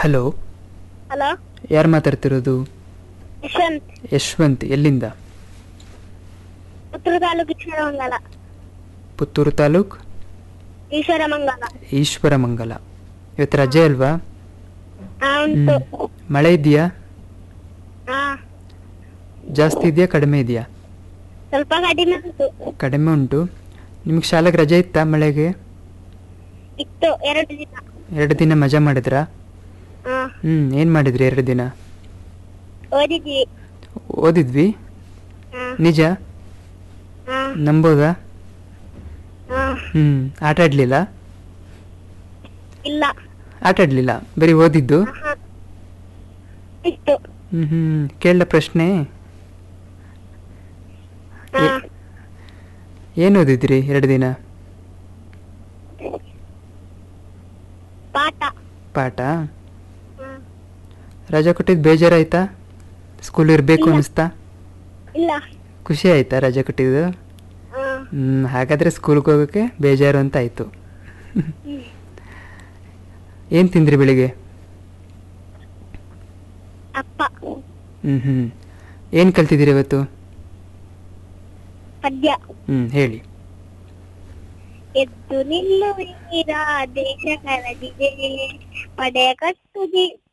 Hello hello ಯಾರು ಮಾತಾಡ್ತಿರೋದು ಯಶವಂತ್ ಯಶವಂತ್ ಎಲ್ಲಿಂದ ಪುತ್ತೂರು ತಾಲೂಕು ಈಶ್ವರಮಂಗಲ ಪುತ್ತೂರು ತಾಲೂಕ್ ಈಶ್ವರಮಂಗಲ ಈಶ್ವರಮಂಗಲ ಇವತ್ತು ರಜೆ ಅಲ್ವಾ ಹಾ ಉಂಟು ಹ್ಮ್. ಮಳೆ ಇದೆಯಾ ಹಾ ಜಾಸ್ತಿ ಇದೆಯಾ ಕಡಿಮೆ ಇದೆಯಾ ಸ್ವಲ್ಪ ಕಡಿಮೆ ಉಂಟು ಕಡಿಮೆ ಉಂಟು ನಿಮಗೆ ಶಾಲೆಗೆ ರಜೆ ಇತ್ತಾ ಮಳೆಗೆ ಇತ್ತು ಎರಡು ದಿನ ಎರಡು ದಿನ ಮಜಾ ಮಾಡಿದ್ರಾ ಹಾ ಹ್ಞೂ ಏನು ಮಾಡಿದ್ರಿ ಎರಡು ದಿನ ಓದಿದ್ವಿ ಓದಿದ್ವಿ ಹಾ ನಿಜ ಹಾ ನಂಬೋದಾ ಹಾ ಹ್ಞೂ ಆಟ ಆಡಲಿಲ್ಲ ಇಲ್ಲ ಆಟ ಆಡಲಿಲ್ಲ ಬರೀ ಓದಿದ್ದು ಆಹಾ. ಇತ್ತು ಹ್ಞೂ ಹ್ಞೂ ಕೇಳಲ ಪ್ರಶ್ನೆ ಹಾ ಏ- ಏನು ಓದಿದ್ರಿ ಎರಡು ದಿನ ಪಾಠ ಪಾಠ ಹಾ ರಜಾ ಕೊಟ್ಟಿದ್ದು ಬೇಜಾರಾಯ್ತಾ ಸ್ಕೂಲ್ ಇರಬೇಕು ಇಲ್ಲ. ಅನಿಸ್ತಾ ಇಲ್ಲ ಖುಷಿ ಆಯ್ತಾ ರಜೆ ಕೊಟ್ಟಿದ್ದು ಹಾ ಹ್ಮ್, ಹಾಗಾದ್ರೆ ಸ್ಕೂಲ್ಗೆ ಹೋಗೋಕ್ಕೆ ಬೇಜಾರು ಅಂತ ಆಯ್ತು ಏನು ತಿಂದ್ರಿ ಬೆಳಿಗ್ಗೆ ಅಪ್ಪ ಹ್ಮ್ ಹ್ಮ್ ಏನು ಕಲ್ತಿದ್ದೀರಿ ಇವತ್ತು ಪದ್ಯ ಹ್ಮ್ ಹೇಳಿ ಎದ್ದು ನಿಲ್ಲುವೀರ ದೇಶ ಕರದಿದೆ ಪಡೆ ಕಟ್ಟುದಿ